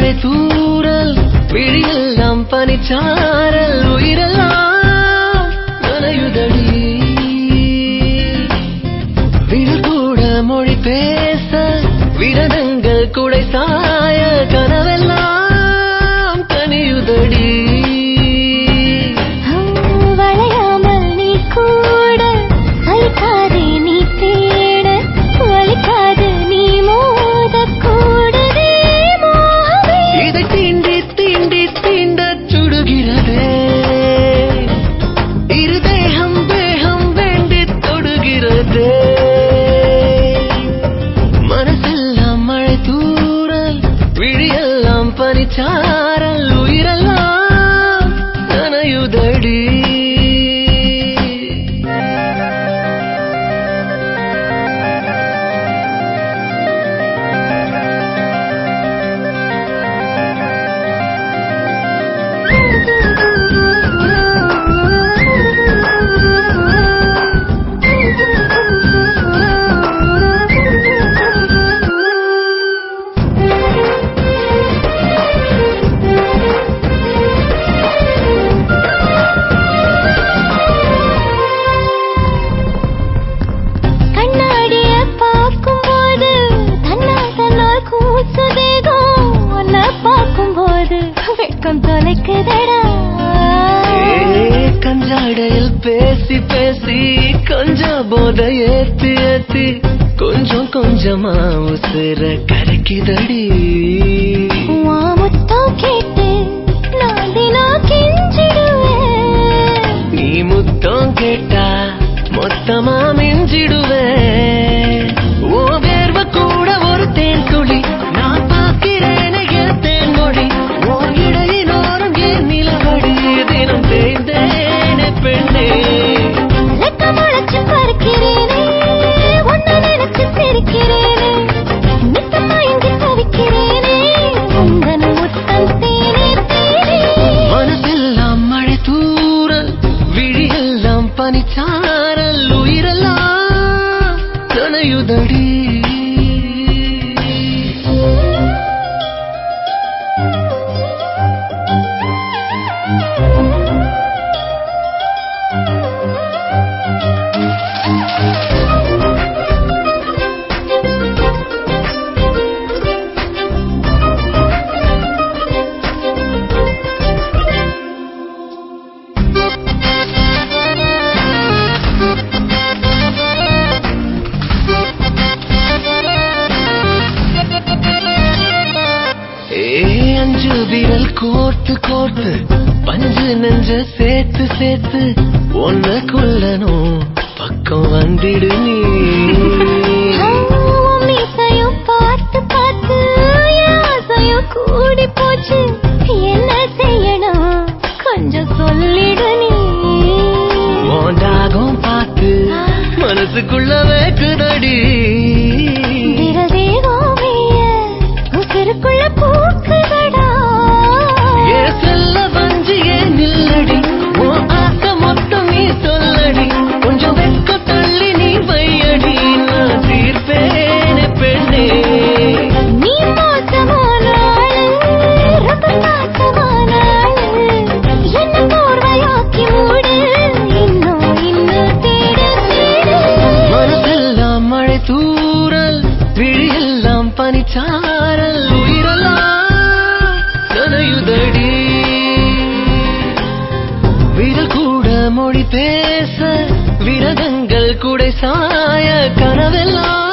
மழை தூறல் விழியெல்லாம் பனிச்சாரல் உயிரெல்லாம் நனையுதடி விரல் கூட மொழி பேச விரதங்கள் குடை சாய கனவெல்லாம் கனியுதடி வளையாமல் நீ கூட அழிக்காதே நீ தேட வலிக்காது நீ மோத கூடவே மோகமே இதை தீண்டி தீண்டி தீண்டச் சுடுகிறதே இரு தேகம் தேகம் வேண்டி தொடுகிறதே மனசெல்லாம் மழை தூறல் விழியெல்லாம் பனிச்சாரல் உயிரெல்லாம் நனையுதடி கண்ணாடிய பார்க்கும்போது தன்னா தன்னால் கூசுதேகோ உன்னை பார்க்கும்போது வெட்கம் தொலைக்குதடா ஏ, கஞ்சாடையில் பேசி பேசி கொஞ்சம் போத ஏத்தி ஏத்தி கொஞ்சம் கொஞ்சமா உசுர கரைக்குதடி உன் முத்தம் கேட்டு நான் தினம் கெஞ்சிடுவேன் நீ முத்தம் கேட்டா மொத்தமா மிஞ்சிடுவேன் ஓ வேர்வ கூட ஒரு தேன் துளி நான் பார்க்கிறேனே என் தேன் மொழி ஓ இடையினோரம் என் நிலவடி தினம் தேய்ந்தேனே பெண்ணே லெக்க முளைச்சு பறிக்கிறேனே உன்னை நினைச்சு சிரிக்கிறேனே நித்தம் மயங்கி தவிக்கிறேனே உந்தன் முத்தம் தேனே தேனே மனசெல்லாம் மழை தூறல் விழியெல்லாம் பனிச்சாரல் உயிரெல்லாம் நனையுதடி ஏ அஞ்சு விரல் கோர்த்து கோர்த்து பஞ்சு நெஞ்ச சேர்த்து சேர்த்து ஒன்ன கொல்லணும் பக்கம் வந்திடு நீ உன் மீசையும் பார்த்து பார்த்து என் ஆசையும் கூடி போச்சு என்ன செய்யணும் கொஞ்சம் சொல்லிடு நீ உன் தாகம் பார்த்து மனசுக்குள்ள வேக்குதடி விரதேகோவிய உசிருக்குள்ள பூக்குதடா ஏ செல்ல வஞ்சி ஏன் நில்லடி உன் ஆசை மொத்தம் நீ சொல்லடி கொஞ்சம் வெட்க தள்ளி நீ வையடி நான் தீர்ப்பேனே பெண்ணே நீ மோசமான ஆளு, ரொம்ப நாசமான ஆளு. என்னை போர்வையாக்கி மூடு, இன்னும் இன்னும் தேடு, தேடு. மனசெல்லாம் மழை தூறல் விழியெல்லாம் பனிச்சாரல் உயிரெல்லாம் நனையுதடி விரல் கூட மொழி பேச விரதங்கள் குடை சாய கனவெல்லாம்